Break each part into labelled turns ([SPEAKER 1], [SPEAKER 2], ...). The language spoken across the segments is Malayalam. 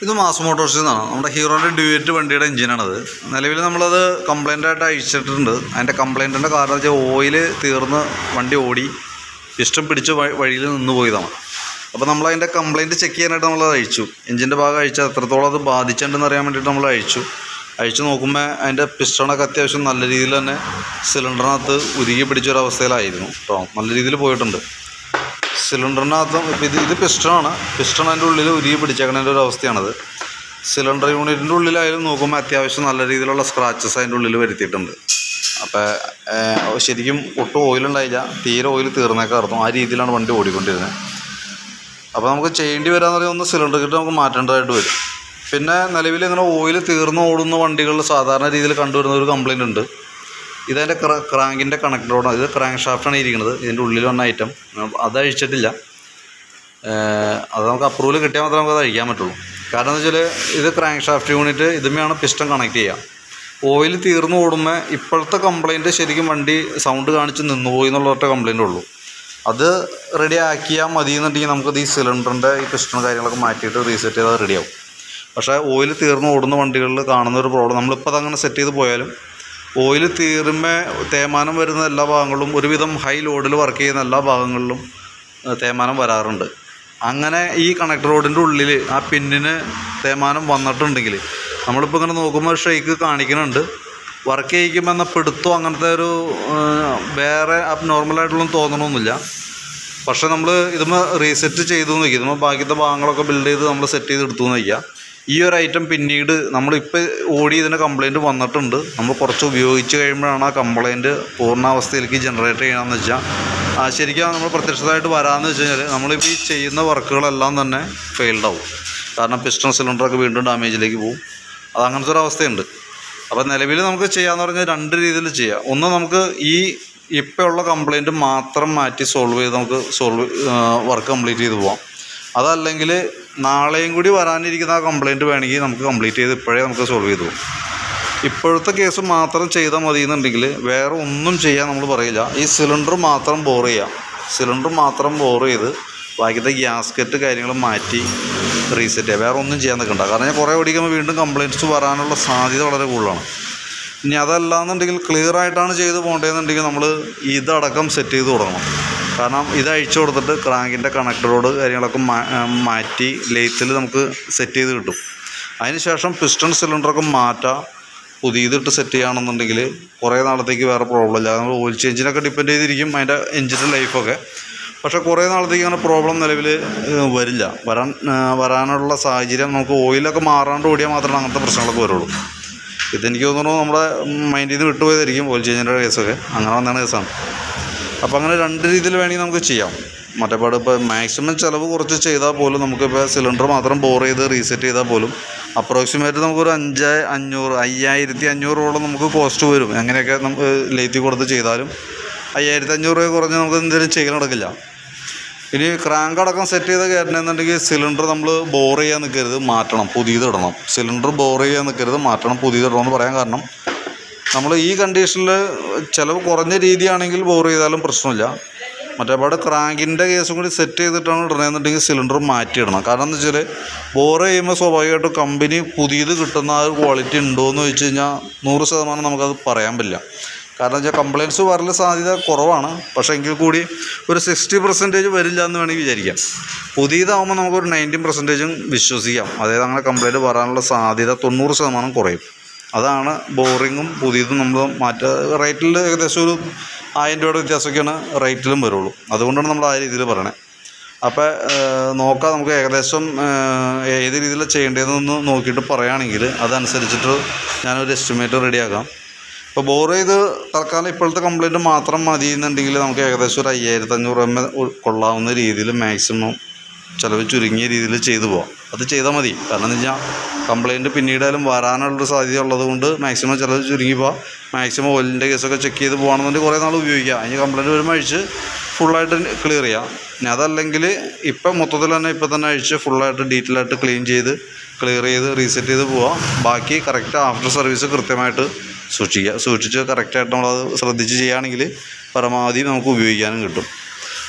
[SPEAKER 1] ഇത് മാസ് മോട്ടോഴ്സിൽ നിന്നാണ് നമ്മുടെ ഹീറോയുടെ ഡ്യൂറ്റ് വണ്ടിയുടെ എഞ്ചിനാണത് നിലവിൽ നമ്മളത് കംപ്ലൈൻ്റ് ആയിട്ട് അയച്ചിട്ടുണ്ട് അതിൻ്റെ കംപ്ലൈൻറ്റിൻ്റെ കാരണം വെച്ചാൽ ഓയിൽ തീർന്ന് വണ്ടി ഓടി ഇഷ്ടം പിടിച്ച് വ- വഴിയിൽ നിന്ന് പോയതാണ് അപ്പോൾ നമ്മൾ അതിൻ്റെ കംപ്ലൈൻറ്റ് ചെക്ക് ചെയ്യാനായിട്ട് നമ്മളത് അയച്ചു എഞ്ചിൻ്റെ ഭാഗം അയച്ചാൽ എത്രത്തോളം അത് ബാധിച്ചിട്ടുണ്ടെന്ന് അറിയാൻ വേണ്ടിയിട്ട് നമ്മൾ അയച്ചു അയച്ചു നോക്കുമ്പോൾ അതിൻ്റെ പിസ്റ്റണൊക്കെ അത്യാവശ്യം നല്ല രീതിയിൽ തന്നെ സിലിണ്ടറിനകത്ത് ഉരുകി പിടിച്ചൊരവസ്ഥയിലായിരുന്നു കേട്ടോ നല്ല രീതിയിൽ പോയിട്ടുണ്ട് സിലിണ്ടറിനകത്തും ഇപ്പം ഇത് ഇത് പിസ്റ്റണാണ് പിസ്റ്റൺ അതിൻ്റെ ഉള്ളിൽ ഉരുകി പിടിച്ചേക്കണതിൻ്റെ ഒരു അവസ്ഥയാണത് സിലിണ്ടർ യൂണിറ്റിൻ്റെ ഉള്ളിലായാലും നോക്കുമ്പോൾ അത്യാവശ്യം നല്ല രീതിയിലുള്ള സ്ക്രാച്ചസ് അതിൻ്റെ ഉള്ളിൽ വരുത്തിയിട്ടുണ്ട് അപ്പോൾ ശരിക്കും ഒട്ടും ഓയിലുണ്ടായില്ല തീരെ ഓയിൽ തീർന്നേക്കായിരുന്നു ആ രീതിയിലാണ് വണ്ടി ഓടിക്കൊണ്ടിരുന്നത് അപ്പോൾ നമുക്ക് ചെയ്യേണ്ടി വരാന്ന് പറയുന്നത് ഒന്ന് സിലിണ്ടർ കിറ്റ് നമുക്ക് മാറ്റേണ്ടതായിട്ട് വരും പിന്നെ നിലവിൽ ഇങ്ങനെ ഓയിൽ തീർന്ന് ഓടുന്ന വണ്ടികളിൽ സാധാരണ രീതിയിൽ കണ്ടുവരുന്ന ഒരു കംപ്ലൈൻറ്റ് ഉണ്ട് ഇതതിൻ്റെ ക്ര ക്രാങ്കിൻ്റെ കണക്ടറോടാണ് ഇത് ക്രാങ്ക് ഷാഫ്റ്റാണ് ഇരിക്കുന്നത് ഇതിൻ്റെ ഉള്ളിൽ വന്ന ഐറ്റം അത് അഴിച്ചിട്ടില്ല ഏഹ് അത് നമുക്ക് അപ്രൂവൽ കിട്ടിയാൽ മാത്രമേ നമുക്ക് അത് അഴിക്കാൻ പറ്റുള്ളൂ കാരണം എന്ന് വെച്ചാൽ ഇത് ക്രാങ്ക് ഷാഫ്റ്റ് യൂണിറ്റ് ഇതുമെയാണ് പിസ്റ്റൺ കണക്ട് ചെയ്യുക ഓയിൽ തീർന്നു ഓടുമ്പോൾ ഇപ്പോഴത്തെ കംപ്ലൈൻറ്റ് ശരിക്കും വണ്ടി സൗണ്ട് കാണിച്ച് നിന്നുപോയി എന്നുള്ള ഒറ്റ കംപ്ലൈൻ്റ് ഉള്ളൂ അത് റെഡി ആക്കിയാൽ മതി എന്നുണ്ടെങ്കിൽ നമുക്കത് ഈ സിലിണ്ടറിൻ്റെ ഈ പിസ്റ്റൺ കാര്യങ്ങളൊക്കെ മാറ്റിയിട്ട് റീസെറ്റ് ചെയ്താൽ റെഡിയാവും പക്ഷേ ഓയിൽ തീർന്ന് ഓടുന്ന വണ്ടികളിൽ കാണുന്ന ഒരു പ്രോബ്ലം നമ്മളിപ്പോൾ അതങ്ങനെ സെറ്റ് ചെയ്ത് പോയാലും ഓയിൽ തീരുമ്പോൾ തേയ്മാനം വരുന്ന എല്ലാ ഭാഗങ്ങളിലും ഒരുവിധം ഹൈ ലോഡിൽ വർക്ക് ചെയ്യുന്ന എല്ലാ ഭാഗങ്ങളിലും ഏഹ്, തേയ്മാനം വരാറുണ്ട് അങ്ങനെ ഈ കണക്ടർ റോഡിൻ്റെ ഉള്ളിൽ ആ പിന്നിന് തേയ്മാനം വന്നിട്ടുണ്ടെങ്കിൽ നമ്മളിപ്പോൾ ഇങ്ങനെ നോക്കുമ്പോൾ ഷെയ്ക്ക് കാണിക്കുന്നുണ്ട് വർക്ക് ചെയ്യിക്കുമ്പോൾ എന്നാൽ പിടുത്തോ അങ്ങനത്തെ ഒരു ഏഹ്, വേറെ അബ് നോർമലായിട്ടുള്ളൊന്നും തോന്നണമൊന്നുമില്ല പക്ഷേ നമ്മൾ ഇതുമ്പോൾ റീസെറ്റ് ചെയ്തു എന്ന് വയ്ക്കുക ഇതുമ്പോൾ ബാക്കിയത്തെ ഭാഗങ്ങളൊക്കെ ബിൽഡ് ചെയ്ത് നമ്മൾ സെറ്റ് ചെയ്ത് എടുത്തു എന്ന് വയ്ക്കുക ഈ ഒരു ഐറ്റം പിന്നീട് നമ്മളിപ്പോൾ ഓടി ഇതിന് കംപ്ലൈൻറ്റ് വന്നിട്ടുണ്ട് നമ്മൾ കുറച്ച് ഉപയോഗിച്ച് കഴിയുമ്പോഴാണ് ആ കംപ്ലൈൻറ്റ് പൂർണ്ണാവസ്ഥയിലേക്ക് ജനറേറ്റ് ചെയ്യണമെന്ന് വെച്ചാൽ ആ ശരിക്കും നമ്മൾ പ്രത്യക്ഷമായിട്ട് വരാമെന്ന് വെച്ച് കഴിഞ്ഞാൽ നമ്മളിപ്പോൾ ഈ ചെയ്യുന്ന വർക്കുകളെല്ലാം തന്നെ ഫെയിൽഡ് ആവും കാരണം പിസ്റ്റൺ സിലിണ്ടറൊക്കെ വീണ്ടും ഡാമേജിലേക്ക് പോകും അത് അങ്ങനത്തെ ഒരു അവസ്ഥയുണ്ട് അപ്പോൾ നിലവിൽ നമുക്ക് ചെയ്യാന്ന് പറഞ്ഞാൽ രണ്ട് രീതിയിൽ ചെയ്യാം ഒന്ന് നമുക്ക് ഈ ഇപ്പോൾ ഉള്ള കംപ്ലൈൻറ്റ് മാത്രം മാറ്റി സോൾവ് ചെയ്ത് നമുക്ക് സോൾവ് വർക്ക് കംപ്ലീറ്റ് ചെയ്ത് പോവാം അതല്ലെങ്കിൽ നാളെയും കൂടി വരാനിരിക്കുന്ന ആ കംപ്ലൈൻറ്റ് വേണമെങ്കിൽ നമുക്ക് കംപ്ലീറ്റ് ചെയ്ത് ഇപ്പോഴേ നമുക്ക് സോൾവ് ചെയ്ത് പോകും ഇപ്പോഴത്തെ കേസ് മാത്രം ചെയ്താൽ മതി എന്നുണ്ടെങ്കിൽ വേറെ ഒന്നും ചെയ്യാൻ നമ്മൾ പറയില്ല ഈ സിലിണ്ടർ മാത്രം ബോർ ചെയ്യാം സിലിണ്ടർ മാത്രം ബോർ ചെയ്ത് ബാക്കിയത്തെ ഗ്യാസ്കറ്റ് കാര്യങ്ങൾ മാറ്റി റീസെറ്റ് ചെയ്യുക വേറെ ഒന്നും ചെയ്യാൻ നിൽക്കണ്ട കാരണം ഞാൻ കുറേ ഓടിക്കുമ്പോൾ വീണ്ടും കംപ്ലയിൻറ്റ്സ് വരാനുള്ള സാധ്യത വളരെ കൂടുതലാണ് ഇനി അതല്ലാന്നുണ്ടെങ്കിൽ ക്ലിയർ ആയിട്ടാണ് ചെയ്ത് പോകേണ്ടതെന്നുണ്ടെങ്കിൽ നമ്മൾ ഇതടക്കം സെറ്റ് ചെയ്ത് തുടങ്ങണം കാരണം ഇത് അഴിച്ചു കൊടുത്തിട്ട് ക്രാങ്കിൻ്റെ കണക്ടറോട് കാര്യങ്ങളൊക്കെ മാ- ആ, മാറ്റി ലെയ്ത്തിൽ നമുക്ക് സെറ്റ് ചെയ്ത് കിട്ടും അതിനുശേഷം പിസ്റ്റൺ സിലിണ്ടറൊക്കെ മാറ്റാം പുതിയതിട്ട് സെറ്റ് ചെയ്യുകയാണെന്നുണ്ടെങ്കിൽ കുറേ നാളത്തേക്ക് വേറെ പ്രോബ്ലം ഇല്ല നമ്മൾ ഓയിൽ ചേഞ്ചിനൊക്കെ ഡിപ്പെൻഡ് ചെയ്തിരിക്കും അതിൻ്റെ എഞ്ചിൻ്റെ ലൈഫൊക്കെ പക്ഷേ കുറേ നാളത്തേക്ക് അങ്ങനെ പ്രോബ്ലം നിലവിൽ വരില്ല വരാൻ ആ, വരാനുള്ള സാഹചര്യം നമുക്ക് ഓയിലൊക്കെ മാറാണ്ട് ഓടിയാൽ മാത്രമേ അങ്ങനത്തെ പ്രശ്നങ്ങളൊക്കെ വരുള്ളൂ ഇതെനിക്ക് തോന്നുന്നു നമ്മുടെ മൈൻഡിൽ നിന്ന് വിട്ടുപോയതായിരിക്കും ഓയിൽ ചേഞ്ചിൻ്റെ കേസൊക്കെ അങ്ങനെ വന്നാണ് കേസാണ് അപ്പോൾ അങ്ങനെ രണ്ട് രീതിയിൽ വേണമെങ്കിൽ നമുക്ക് ചെയ്യാം മറ്റേപാട് ഇപ്പോൾ മാക്സിമം ചിലവ് കുറച്ച് ചെയ്താൽ പോലും നമുക്കിപ്പോൾ സിലിണ്ടർ മാത്രം ബോർ ചെയ്ത് റീസെറ്റ് ചെയ്താൽ പോലും അപ്രോക്സിമേറ്റ് നമുക്കൊരു അഞ്ച് അഞ്ഞൂറ് അയ്യായിരത്തി അഞ്ഞൂറോളം നമുക്ക് കോസ്റ്റ് വരും എങ്ങനെയൊക്കെ നമുക്ക് ലേത്തി കൊടുത്ത് ചെയ്താലും അയ്യായിരത്തി അഞ്ഞൂറ് രൂപ കുറഞ്ഞ് നമുക്ക് എന്തെങ്കിലും ചെയ്യാൻ നടക്കില്ല ഇനി ക്രാങ്ക് അടക്കം സെറ്റ് ചെയ്ത് കയറണമെന്നുണ്ടെങ്കിൽ സിലിണ്ടർ നമ്മൾ ബോർ ചെയ്യാൻ നിൽക്കരുത് മാറ്റണം പുതിയത് ഇടണം സിലിണ്ടർ ബോർ ചെയ്യാൻ നിൽക്കരുത് മാറ്റണം പുതിയത് ഇടണം എന്ന് പറയാൻ കാരണം നമ്മൾ ഈ കണ്ടീഷനിൽ ചിലവ് കുറഞ്ഞ രീതിയാണെങ്കിൽ ബോർ ചെയ്താലും പ്രശ്നമില്ല മറ്റേപാട് ക്രാങ്കിൻ്റെ കേസും കൂടി സെറ്റ് ചെയ്തിട്ടാണ് ഇടണമെന്നുണ്ടെങ്കിൽ സിലിണ്ടർ മാറ്റിയിടണം കാരണം എന്ന് വെച്ചാൽ ബോർ ചെയ്യുമ്പോൾ സ്വാഭാവികമായിട്ടും കമ്പനി പുതിയത് കിട്ടുന്ന ആ ഒരു ക്വാളിറ്റി ഉണ്ടോ എന്ന് ചോദിച്ചു കഴിഞ്ഞാൽ നൂറ് ശതമാനം നമുക്കത് പറയാൻ പറ്റില്ല കാരണം വെച്ചാൽ കംപ്ലയിൻറ്റ്സ് വരൽ സാധ്യത കുറവാണ് പക്ഷേ എങ്കിൽ കൂടി ഒരു സിക്സ്റ്റി പെർസെൻറ്റേജ് വരില്ല എന്ന് വേണമെങ്കിൽ വിചാരിക്കാം പുതിയതാകുമ്പോൾ നമുക്കൊരു നയൻറ്റി പെർസെൻറ്റേജും വിശ്വസിക്കാം അതായത് അങ്ങനെ കംപ്ലയിൻറ്റ് വരാനുള്ള സാധ്യത തൊണ്ണൂറ് ശതമാനം കുറയും അതാണ് ബോറിങ്ങും പുതിയതും നമ്മൾ മാറ്റുക റേറ്റിൽ ഏകദേശം ഒരു ആയിരം രൂപയുടെ വ്യത്യാസമൊക്കെയാണ് റേറ്റിലും വരുള്ളൂ അതുകൊണ്ടാണ് നമ്മൾ ആ രീതിയിൽ പറയണേ അപ്പോൾ നോക്കാം നമുക്ക് ഏകദേശം ഏഹ്, ഏത് രീതിയിലാണ് ചെയ്യേണ്ടതെന്നൊന്ന് നോക്കിയിട്ട് പറയുകയാണെങ്കിൽ അതനുസരിച്ചിട്ട് ഞാനൊരു എസ്റ്റിമേറ്റ് റെഡിയാക്കാം ഇപ്പോൾ ബോർ ചെയ്ത് തൽക്കാലം ഇപ്പോഴത്തെ കംപ്ലയിൻറ്റ് മാത്രം മതി എന്നുണ്ടെങ്കിൽ നമുക്ക് ഏകദേശം ഒരു അയ്യായിരത്തി അഞ്ഞൂറ് എം എൽ കൊള്ളാവുന്ന രീതിയിൽ മാക്സിമം ചിലവ് ചുരുങ്ങിയ രീതിയിൽ ചെയ്തു പോവാം അത് ചെയ്താൽ മതി കാരണം എന്ന് വെച്ചാൽ കംപ്ലയിൻറ്റ് പിന്നീടായാലും വരാനുള്ളൊരു സാധ്യത ഉള്ളതുകൊണ്ട് മാക്സിമം ചിലവ് ചുരുങ്ങി പോവാം മാക്സിമം ഓയിലിൻ്റെ കേസൊക്കെ ചെക്ക് ചെയ്ത് പോകണമെന്നുണ്ടെങ്കിൽ കുറേ നാൾ ഉപയോഗിക്കാം അതിന് കംപ്ലയിൻറ്റ് വരുമ്പോൾ അഴിച്ച് ഫുള്ളായിട്ട് ക്ലിയർ ചെയ്യാം ഇനി അതല്ലെങ്കിൽ ഇപ്പം മൊത്തത്തിൽ തന്നെ ഇപ്പം തന്നെ അഴിച്ച് ഫുള്ളായിട്ട് ഡീറ്റെയിൽ ആയിട്ട് ക്ലീൻ ചെയ്ത് ക്ലിയർ ചെയ്ത് റീസെറ്റ് ചെയ്ത് പോവാം ബാക്കി കറക്റ്റ് ആഫ്റ്റർ സർവീസ് കൃത്യമായിട്ട് സൂക്ഷിക്കുക സൂക്ഷിച്ച് കറക്റ്റായിട്ട് നമ്മളത് ശ്രദ്ധിച്ച് ചെയ്യുകയാണെങ്കിൽ പരമാവധി നമുക്ക് ഉപയോഗിക്കാനും കിട്ടും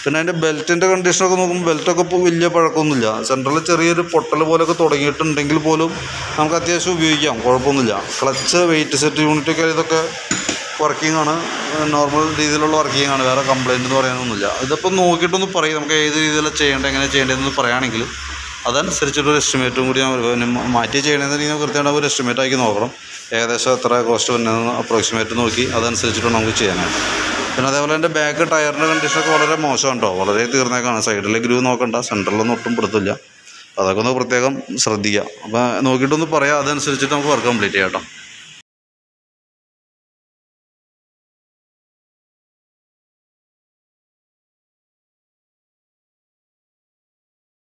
[SPEAKER 1] പിന്നെ അതിൻ്റെ ബെൽറ്റിൻ്റെ കണ്ടീഷനൊക്കെ നോക്കുമ്പോൾ ബെൽറ്റൊക്കെ ഇപ്പോൾ വലിയ പഴക്കമൊന്നുമില്ല സെൻട്രലിൽ ചെറിയൊരു പൊട്ടൽ പോലെയൊക്കെ തുടങ്ങിയിട്ടുണ്ടെങ്കിൽ പോലും നമുക്ക് അത്യാവശ്യം ഉപയോഗിക്കാം കുഴപ്പമൊന്നുമില്ല ക്ലച്ച് വെയിറ്റ് സെറ്റ് യൂണിറ്റൊക്കെ ഇതൊക്കെ വർക്കിംഗ് ആണ് നോർമൽ രീതിയിലുള്ള വർക്കിംഗ് ആണ് വേറെ കംപ്ലൈൻറ്റ് എന്ന് പറയാനൊന്നുമില്ല ഇതിപ്പോൾ നോക്കിയിട്ടൊന്ന് പറയും നമുക്ക് ഏത് രീതിയിലാണ് ചെയ്യേണ്ടത് എങ്ങനെ ചെയ്യേണ്ടതെന്ന് പറയുകയാണെങ്കിൽ അതനുസരിച്ചിട്ടൊരു എസ്റ്റിമേറ്റും കൂടി ഞാൻ പിന്നെ മാറ്റി ചെയ്യണമെന്നുണ്ടെങ്കിൽ കൃത്യമായിട്ട് ഒരു എസ്റ്റിമേറ്റ് ആക്കി നോക്കണം ഏകദേശം എത്ര കോസ്റ്റ് വരുന്നതെന്ന് അപ്രോക്സിമേറ്റ് നോക്കി അതനുസരിച്ചിട്ട് നമുക്ക് ചെയ്യാനായിട്ട് പിന്നെ അതേപോലെ എൻ്റെ ബാക്ക് ടയറിൻ്റെ കണ്ടീഷനൊക്കെ വളരെ മോശമാണ് കേട്ടോ വളരെ തീർന്നേക്കാണ് സൈഡിലെ ഗ്രൂ നോക്കണ്ട സെൻറ്ററിലൊന്നും ഒട്ടും പെടുത്തില്ല അപ്പോൾ അതൊക്കെ ഒന്ന് പ്രത്യേകം ശ്രദ്ധിക്കുക അപ്പോൾ നോക്കിയിട്ടൊന്ന് പറയാം അതനുസരിച്ചിട്ട് നമുക്ക് വർക്ക് കംപ്ലീറ്റ് ചെയ്യാം കേട്ടോ